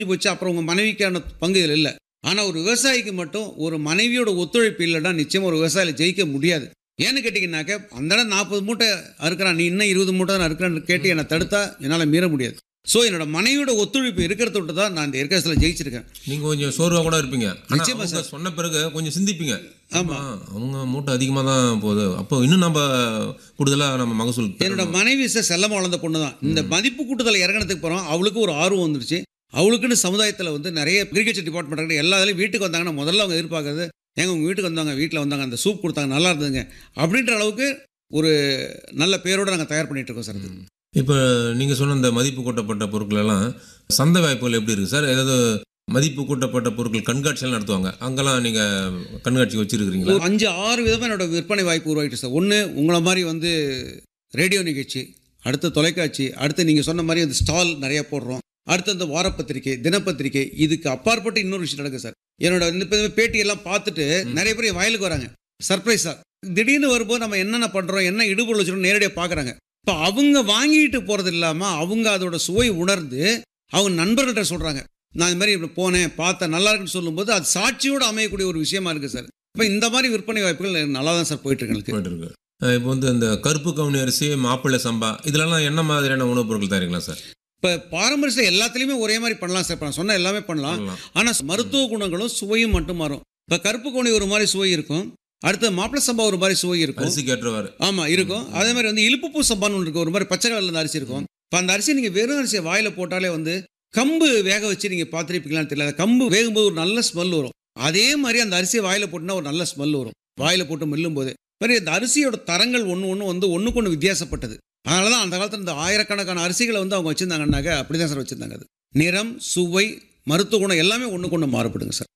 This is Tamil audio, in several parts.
போச்சு அப்புறம் உங்கள் மனைவிக்கான பங்கு இதில் இல்லை ஆனால் ஒரு விவசாயிக்கு மட்டும் ஒரு மனைவியோட ஒத்துழைப்பு இல்லைன்னா நிச்சயம் ஒரு விவசாயில ஜெயிக்க முடியாது ஏன்னு கேட்டிங்கனாக்க அந்த இடம் நாற்பது மூட்டை அறுக்கிறான் நீ இன்னும் இருபது மூட்டை தான் அறுக்கிறான்னு கேட்டு என்னை தடுத்தா என்னால் மீற முடியாது ஸோ என்னோட மனைவியோட ஒத்துழைப்பு இருக்கிறத விட்டு தான் நான் இந்த ஏற்கனவே ஜெயிச்சிருக்கேன் நீங்க கொஞ்சம் சோர்வா கூட இருப்பீங்க ஆனா நிச்சயமா அவங்க சொன்ன பிறகு கொஞ்சம் சிந்திப்பீங்க ஆமா. ஆ, அவங்க மூட்டை அதிகமாக தான் போகுது அப்போ இன்னும் நம்ம கூடுதலா நம்ம மகசூல் என்னோட பெறணும். மனைவி சார் செல்லமா வளர்ந்த பொண்ணு தான் இந்த மதிப்பு கூட்டுதல் இறங்கினதுக்கு போகிறோம் அவளுக்கு ஒரு ஆர்வம் வந்துருச்சு அவளுக்குன்னு சமுதாயத்தில் வந்து நிறைய அக்ரிகல்ச்சர் டிபார்ட்மெண்ட் எல்லா இதுலையும் வீட்டுக்கு வந்தாங்கன்னா முதல்ல அவங்க எதிர்பார்க்கறது எங்க உங்கள் வீட்டுக்கு வந்தாங்க வீட்டில் வந்தாங்க அந்த சூப் கொடுத்தாங்க நல்லா இருந்ததுங்க அப்படின்ற அளவுக்கு ஒரு நல்ல பேரோட நாங்கள் தயார் பண்ணிட்டு இருக்கோம் சார் இது. இப்போ நீங்க சொன்ன இந்த மதிப்பு கூட்டப்பட்ட பொருட்கள் எல்லாம் சந்தை வாய்ப்புகள் எப்படி இருக்கு சார் ஏதாவது மதிப்பு கூட்டப்பட்ட பொருட்கள் கண்காட்சியெல்லாம் நடத்துவாங்க அங்கெல்லாம் நீங்க கண்காட்சி வச்சிருக்கிறீங்களா ஒரு அஞ்சு ஆறு விதமாக என்னோட விற்பனை வாய்ப்பு உருவாகிட்டு சார் ஒன்று உங்களை மாதிரி வந்து ரேடியோ நிகழ்ச்சி அடுத்து தொலைக்காட்சி அடுத்து நீங்கள் சொன்ன மாதிரி அந்த ஸ்டால் நிறைய போடுறோம் அடுத்து அந்த வாரப்பத்திரிக்கை தினப்பத்திரிக்கை இதுக்கு அப்பாற்பட்டு இன்னொரு விஷயம் நடக்குது சார் என்னோட இந்த இப்ப பேட்டியெல்லாம் பார்த்துட்டு நிறைய பேர் என் வயலுக்கு வராங்க சர்ப்ரைஸாக திடீர்னு வரும்போது நம்ம என்னென்ன பண்ணுறோம் என்ன இடுபொருள் வச்சுருக்கோம் நேரடியாக பார்க்குறாங்க இப்போ அவங்க வாங்கிட்டு போகிறது இல்லாமல் அவங்க அதோட சுவை உணர்ந்து அவங்க நண்பர்கள்ட்ட சொல்கிறாங்க நான் இது மாதிரி இப்படி போனேன் பார்த்தேன் நல்லா இருக்குன்னு சொல்லும்போது அது சாட்சியோடு அமையக்கூடிய ஒரு விஷயமா இருக்குது சார் இப்போ இந்த மாதிரி விற்பனை வாய்ப்புகள் நல்லா தான் சார் போயிட்டு இருக்கு எங்களுக்கு போயிட்டு இருக்கு அஹ் இப்போ வந்து இந்த கருப்பு கவுனி அரிசி மாப்பிள்ளை சம்பா இதுலலாம் என்ன மாதிரியான உணவுப் பொருட்கள் தயாரிக்கலாம் சார் இப்போ பாரம்பரிய எல்லாத்துலேயுமே ஒரே மாதிரி பண்ணலாம் சார் இப்போ நான் சொன்ன எல்லாமே பண்ணலாம் பண்ணலாம். ஆனால் மருத்துவ குணங்களும் சுவையும் மட்டும் மாறும் இப்போ கருப்பு கோணி ஒரு மாதிரி சுவை இருக்கும் அடுத்து மாப்பிளை சம்பா ஒரு மாதிரி சுவை இருக்கும் அரிசிக்கு ஏற்றவாறு ஆமாம் இருக்கும் அதே மாதிரி வந்து இழுப்புப்பூ சம்பான்னு ஒன்று இருக்கும் ஒரு மாதிரி பச்சை கலர்ல இந்த அரிசி இருக்கும் இப்போ அந்த அரிசி நீங்கள் வெறும் அரிசியை வாயில் போட்டாலே வந்து கம்பு வேக வச்சு நீங்கள் பார்த்துருப்பீங்களான்னு தெரியல அந்த கம்பு வேகும்போது ஒரு நல்ல ஸ்மெல் வரும் அதே மாதிரி அந்த அரிசியை வாயில் போட்டுனா ஒரு நல்ல ஸ்மெல் வரும் வாயில் போட்டு மெல்லும் போது மாதிரி இந்த அரிசியோட தரங்கள் ஒன்று ஒன்று வந்து ஒன்றுக்கு ஒன்று வித்தியாசப்பட்டது அதனால தான் அந்த காலத்தில் இந்த ஆயிரக்கணக்கான அரிசிகளை வந்து அவங்க வச்சுருந்தாங்கன்னாக்க அப்படி தான் சார் வச்சுருந்தாங்க அது நிறம் சுவை மருத்துவ குணம் எல்லாமே ஒன்றுக்கு ஒன்று மாறுபடுங்க சார்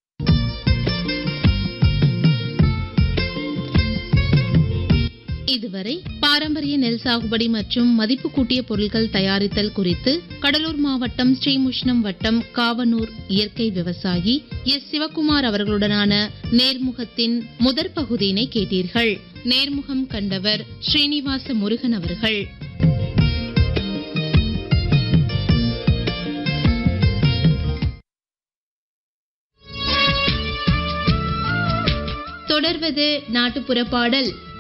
இதுவரை பாரம்பரிய நெல் சாகுபடி மற்றும் மதிப்பு கூட்டிய பொருட்கள் தயாரித்தல் குறித்து கடலூர் மாவட்டம் ஸ்ரீமுஷ்ணம் வட்டம் காவனூர் இயற்கை விவசாயி எஸ் சிவகுமார் அவர்களுடனான நேர்முகத்தின் முதற் பகுதியினை கேட்டீர்கள் நேர்முகம் கண்டவர் ஸ்ரீனிவாச முருகன் அவர்கள் தொடர்வது நாட்டுப்புற பாடல்